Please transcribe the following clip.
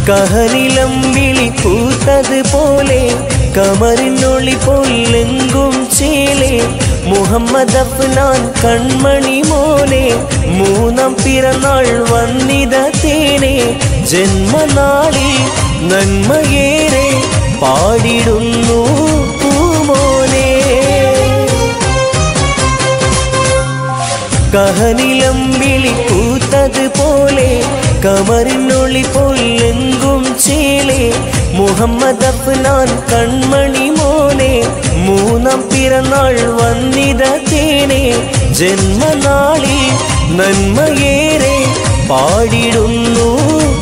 കഹനിലം വിളി പൂത്തതുപോലെ കമറിനൊളി പൊല്ലെങ്കും ചേലെ മുഹമ്മദ് അഫ്നാൻ കൺമണി മോനെ മൂന്നാം പിറന്നാൾ വന്നിത തേനെ ജന്മനാളിൽ നന്മയേറെ പാടിടുന്നു പൂമോനെ കഹനിലം വിളി പൂത്തതുപോലെ കമറിനൊളി പൊല്ലെങ്കും ചേലെ മുഹമ്മദ് അഫ്നാൻ കൺമണി മോനെ മൂന്നാം പിറന്നാൾ വന്നിത തേനെ ജന്മനാളിൽ നന്മയേറെ പാടിടുന്നു